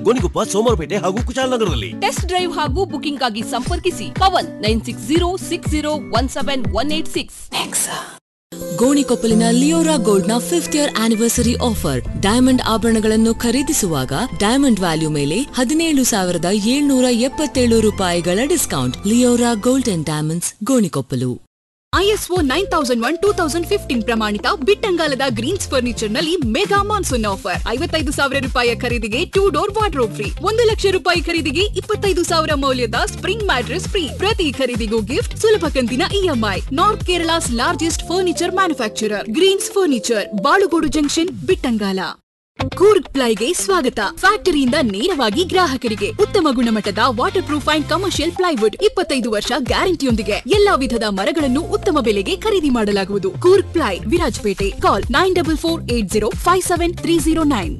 ಗೋಣಿಕೊಪ್ಪ ಸೋಮವಾರಪೇಟೆ ಹಾಗೂ ಕುಶಾಲನಗರದಲ್ಲಿ test drive ಹಾಗೂ ಬುಕಿಂಗ್ ಆಗಿ ಸಂಪರ್ಕಿಸಿ Pavan nine six zero six zero one seven one eight six ಗೋಣಿಕೊಪ್ಪಲಿನ ಲಿಯೋರಾ ಗೋಲ್ಡ್ ನ fifth year anniversary offer diamond ಆಭರಣಗಳನ್ನು ಖರೀದಿಸುವಾಗ ಡೈಮಂಡ್ ವ್ಯಾಲ್ಯೂ ಮೇಲೆ ಹದಿನೇಳು ಸಾವಿರದ ಏಳ್ನೂರ ಎಪ್ಪತ್ತೇಳು ರೂಪಾಯಿಗಳ discount Leora gold and diamonds Gonikoppal ISO nine thousand one two thousand fifteen ಪ್ರಮಾಣಿತ ಬಿಟ್ಟಂಗಾಲದ ಗ್ರೀನ್ಸ್ ಫರ್ನಿಚರ್ ನಲ್ಲಿ ಮೆಗಾ ಮಾನ್ಸೂನ್ ಆಫರ್ ಐವತ್ತೈದು ಸಾವಿರ ರೂಪಾಯಿಯ ಖರೀದಿಗೆ ಟೂ ಡೋರ್ ವಾರ್ಡ್ರೋಬ್ ಫ್ರೀ ಒಂದು ಲಕ್ಷ ರೂಪಾಯಿ ಖರೀದಿಗೆ ಇಪ್ಪತ್ತೈದು ಸಾವಿರ ಮೌಲ್ಯದ ಸ್ಪ್ರಿಂಗ್ ಮ್ಯಾಟ್ರೆಸ್ ಫ್ರೀ ಪ್ರತಿ ಖರೀದಿಗೂ ಗಿಫ್ಟ್ ಸುಲಭ ಕಂತಿನ EMI north Kerala's largest furniture manufacturer greens furniture Balugodu junction Bittangala Coorg ಪ್ಲೈಗೆ ಸ್ವಾಗತ ಫ್ಯಾಕ್ಟರಿಯಿಂದ ನೇರವಾಗಿ ಗ್ರಾಹಕರಿಗೆ ಉತ್ತಮ ಗುಣಮಟ್ಟದ waterproof and commercial plywood ಇಪ್ಪತ್ತೈದು ವರ್ಷ ಗ್ಯಾರಂಟಿಯೊಂದಿಗೆ ಎಲ್ಲಾ ವಿಧದ ಮರಗಳನ್ನು ಉತ್ತಮ ಬೆಲೆಗೆ ಖರೀದಿ ಮಾಡಲಾಗುವುದು Coorg ply Virajpet call nine double four eight zero five seven three zero nine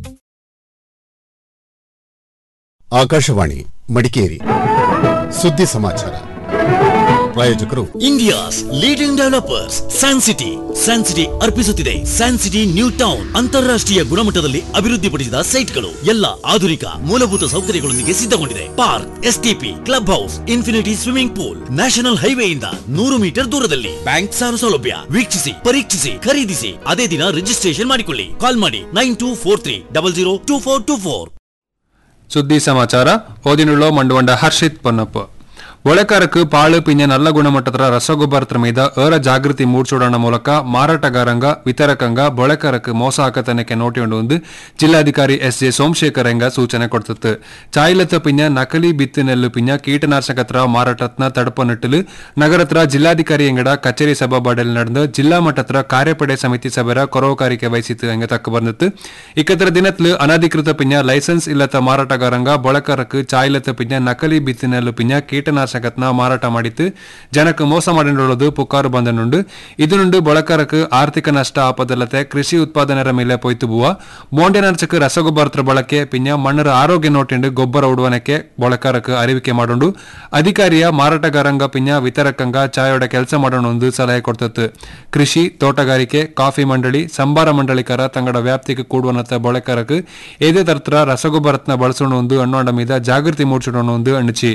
Akashvani Madikeri ಸುದ್ದಿ ಸಮಾಚಾರ ಪ್ರಾಯೋಜಕರು India's leading developers San City San City ಅರ್ಪಿಸುತ್ತಿದೆ ಸ್ಯಾನ್ ಸಿಟಿ ನ್ಯೂ ಟೌನ್ ಅಂತಾರಾಷ್ಟ್ರೀಯ ಗುಣಮಟ್ಟದಲ್ಲಿ ಅಭಿವೃದ್ಧಿಪಡಿಸಿದ ಸೈಟ್ಗಳು ಎಲ್ಲ ಆಧುನಿಕ ಮೂಲಭೂತ ಸೌಕರ್ಯಗಳೊಂದಿಗೆ ಸಿದ್ಧಗೊಂಡಿದೆ park STP club house infinity swimming pool national ಹೈವೇಯಿಂದ ನೂರು ಮೀಟರ್ ದೂರದಲ್ಲಿ ಬ್ಯಾಂಕ್ ಸಾಲ ಸೌಲಭ್ಯ ವೀಕ್ಷಿಸಿ ಪರೀಕ್ಷಿಸಿ ಖರೀದಿಸಿ ಅದೇ ದಿನ ರಿಜಿಸ್ಟ್ರೇಷನ್ ಮಾಡಿಕೊಳ್ಳಿ ಕಾಲ್ ಮಾಡಿ nine two four three double zero two four two four ಸುದ್ದಿ ಸಮಾಚಾರ ಓದಿನುಳ್ಳೋ ಮಂಡುವಂಡ ಹರ್ಷಿತ್ ಪೊನ್ನಪ್ಪ ಒಳೆಕಾರಕ್ಕೆ ಪಾಳು ಪಿಂಜ ನಲ್ಲ ಗುಣಮಟ್ಟದ ರಸಗೊಬ್ಬರ ಮೀದ ಏರ ಜಾಗೃತಿ ಮೂಡ್ಸೋಡಣ ಮೂಲಕ ಮಾರಾಟಗಾರಂಗ ವಿತರಕಂಗ ಬೊಳೆಕಾರಕ್ಕೆ ಮೋಸ ಹಾಕತನಕ್ಕೆ ನೋಟಿಕೊಂಡು ಒಂದು ಜಿಲ್ಲಾಧಿಕಾರಿ ಎಸ್ ಜೆ ಸೋಮಶೇಖರ್ ಎಂಗ ಸೂಚನೆ ಕೊಡ್ತಿತ್ತು ಚಾಯಿಲತ್ತ ಪಿಂಜ ನಕಲಿ ಬಿತ್ತು ನೆಲ್ಲು ಪಿಂಜ ಕೀಟನಾಶಕತ್ರ ಮಾರಾಟತ್ನ ತಡಪ ನಟ್ಟಲು ನಗರತ್ರ ಜಿಲ್ಲಾಧಿಕಾರಿ ಎಂಗಡ ಕಚೇರಿ ಸಭಾಬಾಡಲ್ ನಡೆದು ಜಿಲ್ಲಾ ಮಟ್ಟತ್ರ ಕಾರ್ಯಪಡೆ ಸಮಿತಿ ಸಭೆರ ಕೊರವಕಾರಿಕೆ ವಹಿಸಿತ್ತು ಎಂಗ ತಕ್ಕ ಬಂದಿತ್ತು ಇಕ್ಕತ್ರ ದಿನತ್ಲು ಅನಧಿಕೃತ ಪಿಂಜ ಲೈಸೆನ್ಸ್ ಇಲ್ಲದ ಮಾರಾಟಗಾರಂಗ ಬೊಳಕರಕ್ಕೆ ಚಾಯಿಲತ್ತ ಪಿಂಜ ನಕಲಿ ಬಿತ್ತು ನೆಲ್ಲು ಪಿಂಜ ಕೀಟನಾಶಕತ್ನ ಮಾರಾಟ ಮಾಡಿತ್ತು ಜನಕ್ಕೆ ಮೋಸ ಮಾಡಿಕೊಳ್ಳೋದು ಪುಕಾರು ಬಂದನುಂಡು ಇದನುಂಡು ಬಳಕರಕ್ಕೆ ಆರ್ಥಿಕ ನಷ್ಟ ಆಪದಲ್ಲತೆ ಕೃಷಿ ಉತ್ಪಾದನೆರ ಮೇಲೆ ಪೊಯ್ತು ಬುವ ಬೋಂಡೆನರ್ಚಕ್ಕೆ ರಸಗೊಬ್ಬರತ್ರ ಬಳಕೆ ಪಿಂಜ ಮಣ್ಣರ ಆರೋಗ್ಯ ನೋಟಿಂಡು ಗೊಬ್ಬರ ಉಡುವನಕ್ಕೆ ಬಳಕರಕ್ಕೆ ಅರಿವಿಕೆ ಮಾಡೋಂಡು ಅಧಿಕಾರಿಯ ಮಾರಾಟಗಾರಂಗ ಪಿಂಜ ವಿತರಕಂಗ ಚಾಯೋಡ ಕೆಲಸ ಮಾಡೋಣ ಒಂದು ಸಲಹೆ ಕೊಡ್ತತ್ತು ಕೃಷಿ ತೋಟಗಾರಿಕೆ ಕಾಫಿ ಮಂಡಳಿ ಸಂಬಾರ ಮಂಡಳಿಕರ ತಂಗಡ ವ್ಯಾಪ್ತಿಗೆ ಕೂಡುವನತ್ತ ಬಳಕರಕ್ಕೆ ಏದೇ ತರ್ತ್ರ ರಸಗೊಬ್ಬರತ್ನ ಬಳಸೋಣ ಒಂದು ಅಣ್ಣೋಂಡ ಮೀದ ಜಾಗೃತಿ ಮೂಡಿಸೋಣ ಒಂದು ಅಣ್ಣಚಿ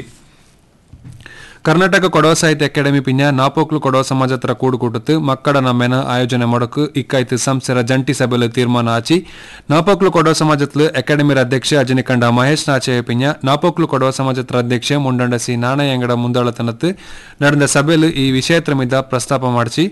ಕರ್ನಾಟಕ ಕೊಡವ ಸಾಹಿತ್ಯ ಅಕಾಡೆಮಿ ಪಿಂಜ ನಾಪೋಕ್ಲು ಕೊಡವ ಸಮಾಜ ಹತ್ರ ಕೂಡುಕೂಟತ್ತು ಮಕ್ಕಳ ನಮ್ಮೆನ ಆಯೋಜನೆ ಮಾಡಕ್ಕೆ ಇಕ್ಕಾಯ್ತು ಸಂಸ್ಥೆರ ಜಂಟಿ ಸಭೆಲು ತೀರ್ಮಾನ ಆಚಿ ನಾಪೋಕ್ಲು ಕೊಡವ ಸಮಾಜತ್ಲು ಅಕಾಡೆಮಿರ ಅಧ್ಯಕ್ಷ ಅಜನಿಕಂಡ ಮಹೇಶ್ ನಾಚಯ್ಯ ಪಿಂಜ ನಾಪೋಕ್ಲು ಕೊಡವ ಸಮಾಜತ್ರ ಅಧ್ಯಕ್ಷ ಮುಂಡಂಡ ಸಿ ನಾಣಯ್ಯಂಗಡ ಮುಂದಾಳತನತ್ತು ನಡೆದ ಸಭೆಲು ಈ ವಿಷಯತ್ರ ಮೀದ ಪ್ರಸ್ತಾಪ ಮಾಡಿಸಿ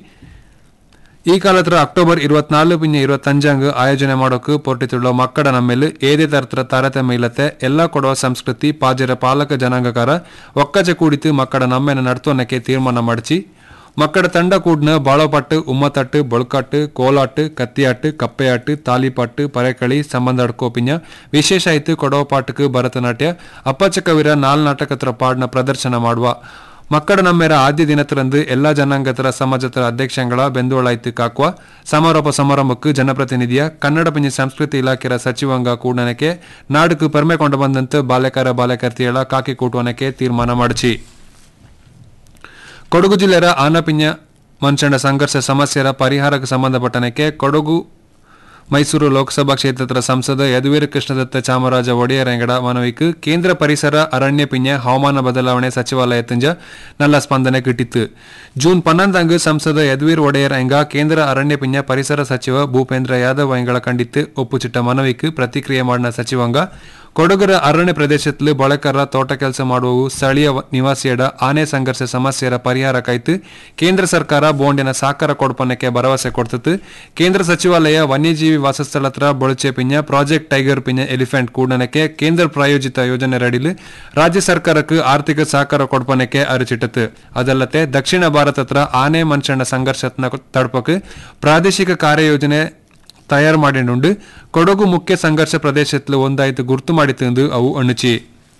ಈ ಕಾಲತ್ರ ಅಕ್ಟೋಬರ್ ಇರುವತ್ನಾಲ್ಕು ಪಿಂಜ ಇರುವತ್ತಂಜಂಗ್ ಆಯೋಜನೆ ಮಾಡೋಕೆ ಪೊರ್ಟಿತುಳ್ಳ ಮಕ್ಕಳ ನಮ್ಮೇಲೆ ಏದೇ ತರತ್ರ ತಾರತಮ್ಯ ಇಲ್ಲತೆ ಎಲ್ಲ ಕೊಡುವ ಸಂಸ್ಕೃತಿ ಪಾಜರ ಪಾಲಕ ಜನಾಂಗಕಾರ ಒಕ್ಕಚೆ ಕೂಡಿತು ಮಕ್ಕಳ ನಮ್ಮೆನ ನಡ್ತೋನಕ್ಕೆ ತೀರ್ಮಾನ ಮಾಡಿಸಿ ಮಕ್ಕಳ ತಂಡ ಕೂಡ್ನ ಬಾಳೋಪಾಟ್ಟು ಉಮ್ಮತಟ್ಟು ಬೊಳ್ಕಾಟ್ಟು ಕೋಲಾಟ್ಟು ಕತ್ತಿಯಾಟ್ಟು ಕಪ್ಪೆಯಾಟ್ಟು ತಾಲಿಪಾಟ್ಟು ಪರೆಕಳಿ ಸಂಬಂಧ ಅಡ್ಕೋಪಿಂಜ ವಿಶೇಷ ಆಯ್ತು ಕೊಡವ ಪಾಠಕ್ಕೆ ಭರತನಾಟ್ಯ ಅಪ್ಪಚ ಕವಿರ ನಾಲ್ ನಾಟಕತ್ರ ಪಾಡ್ನ ಪ್ರದರ್ಶನ ಮಾಡುವ ಮಕ್ಕಳ ನಮ್ಮೆರ ಆದ್ಯ ದಿನತರಂದು ಎಲ್ಲಾ ಜನಾಂಗತರ ಸಮಾಜತರ ಅಧ್ಯಕ್ಷಗಳ ಬೆಂದೋಳಾಯ್ತು ಕಾಕುವ ಸಮಾರೋಪ ಸಮಾರಂಭಕ್ಕೆ ಜನಪ್ರತಿನಿಧಿಯ ಕನ್ನಡ ಪಂಜಿ ಸಂಸ್ಕೃತಿ ಇಲಾಖೆಯ ಸಚಿವಾಂಗ ಕೂಡನಕ್ಕೆ ನಾಡುಕು ಪರ್ಮೆ ಕೊಂಡು ಬಂದಂತೆ ಬಾಲ್ಯಕಾರ ಬಾಲ್ಯಕರ್ತಿಯಳ ಕಾಕಿ ಕೂಟುವನಕ್ಕೆ ತೀರ್ಮಾನ ಮಾಡಿಸಿ ಕೊಡಗು ಜಿಲ್ಲೆಯ ಆನಪಿಂಜ ಮನುಷ್ಯನ ಸಂಘರ್ಷ ಸಮಸ್ಯೆರ ಪರಿಹಾರಕ್ಕೆ ಸಂಬಂಧಪಟ್ಟನಕ್ಕೆ ಕೊಡಗು ಮೈಸೂರು ಲೋಕಸಭಾ ಕ್ಷೇತ್ರದ ಸಂಸದ ಯದುವೀರ ಕೃಷ್ಣದತ್ತ ಚಾಮರಾಜ ಒಡೆಯರ್ ಎಂಗಡ ಮನವಿக்கு ಕೇಂದ್ರ ಪರಿಸರ ಅರಣ್ಯ ಪಿಂಜ ಹವಾಮಾನ ಬದಲಾವಣೆ ಸಚಿವಾಲಯ ತುಂಜ ನಲ್ಲ ಸ್ಪಂದನೆ ಕಿಟ್ಟಿತ್ತು ಜೂನ್ ಪನ್ನೊಂದಂದು ಸಂಸದ ಯದುವೀರ್ ಒಡೆಯರ್ ಎಂಗ ಕೇಂದ್ರ ಅರಣ್ಯ ಪಿಂಜ ಪರಿಸರ ಸಚಿವ ಭೂಪೇಂದ್ರ ಯಾದವ್ ಎಂಗಳ ಕಂಡಿತ್ತು ಒಪ್ಪುಚಿಟ್ಟ ಮನವಿக்கு ಪ್ರತಿಕ್ರಿಯೆ ಮಾಡಿದ ಸಚಿವಾಂಗ ಕೊಡಗರ ಅರಣ್ಯ ಪ್ರದೇಶದಲ್ಲಿ ಬಳಕರ ತೋಟ ಕೆಲಸ ಮಾಡುವವು ಸ್ಥಳೀಯ ವ- ನಿವಾಸಿಯಡ ಆನೆ ಸಂಘರ್ಷ ಸಮಸ್ಯೆರ ಪರಿಹಾರ ಕಾಯ್ತು ಕೇಂದ್ರ ಸರ್ಕಾರ ಬೋಂಡಿನ ಸಾಕಾರ ಕೊಡ್ಪನಕ್ಕೆ ಭರವಸೆ ಕೊಡ್ತಿತ್ತು ಕೇಂದ್ರ ಸಚಿವಾಲಯ ವನ್ಯಜೀವಿ ವಾಸಸ್ಥಳ ಹತ್ರ ಬೊಳಚೆ ಪಿಂಜ ಪ್ರಾಜೆಕ್ಟ್ ಟೈಗರ್ ಪಿಂಜ ಎಲಿಫೆಂಟ್ ಕೂಡನಕ್ಕೆ ಕೇಂದ್ರ ಪ್ರಾಯೋಜಿತ ಯೋಜನೆ ರಡಿಲು ರಾಜ್ಯ ಸರ್ಕಾರಕ್ಕೆ ಆರ್ಥಿಕ ಸಹಕಾರ ಕೊಡ್ಪನಕ್ಕೆ ಅರಿಚಿಟ್ಟತು ಅದಲ್ಲದೆ ದಕ್ಷಿಣ ಭಾರತ ಹತ್ರ ಆನೆ ಮನುಷ್ಯನ ಸಂಘರ್ಷತ್ನ ತಡ್ಪಕ್ಕೆ ಪ್ರಾದೇಶಿಕ ಕಾರ್ಯಯೋಜನೆ ತಯಾರು ಮಾಡಿನುಂಡು ಕೊಡಗು ಮುಖ್ಯ ಸಂಘರ್ಷ ಪ್ರದೇಶத்தில் ಒಂದಾಯ್ತು ಗುರ್ತು ಮಾಡಿತು ಅವು ಅಣುಚಿ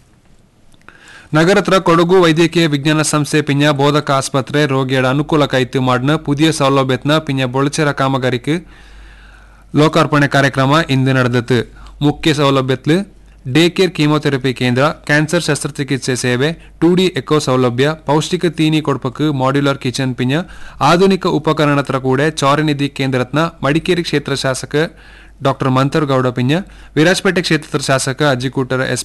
ನಗರತ್ರ ಕೊಡಗು ವೈದ್ಯಕೀಯ ವಿಜ್ಞಾನ ಸಂಸ್ಥೆ ಪಿಂಜ ಬೋಧಕ ಆಸ್ಪತ್ರೆ ರೋಗಿಯಡ ಅನುಕೂಲಕ್ಕಾಯ್ತು ಮಾಡಿನ ಪುದಿಯ ಸೌಲಭ್ಯತ್ನ ಪಿಂಜ ಬೊಳಚೆರ ಕಾಮಗಾರಿಕೆ ಲೋಕಾರ್ಪಣೆ ಕಾರ್ಯಕ್ರಮ ಇಂದು ನಡೆದಿತ್ತು ಮುಖ್ಯ ಸೌಲಭ್ಯತ್ಲು ಡೇ ಕೇರ್ ಕೀಮೋಥೆರಪಿ ಕೇಂದ್ರ ಕ್ಯಾನ್ಸರ್ ಶಸ್ತ್ರಚಿಕಿತ್ಸೆ ಸೇವೆ ಟೂ ಡಿ ಎಕೋ ಸೌಲಭ್ಯ ಪೌಷ್ಟಿಕ ತೀನಿ ಕೊಡ್ಪಕ್ಕೆ ಮಾಡ್ಯುಲರ್ ಕಿಚನ್ ಪಿಂಜ ಆಧುನಿಕ ಉಪಕರಣತ್ರ ಕೂಡ ಚೌರನಿಧಿ ಕೇಂದ್ರತ್ನ ಮಡಿಕೇರಿ ಕ್ಷೇತ್ರ ಶಾಸಕ ಡಾಕ್ಟರ್ ಮಂತರ್ ಗೌಡ ಪಿಂಜ ವಿರಾಜಪೇಟೆ ಕ್ಷೇತ್ರದ ಶಾಸಕ ಅಜ್ಜಿಕೂಟರ ಎಸ್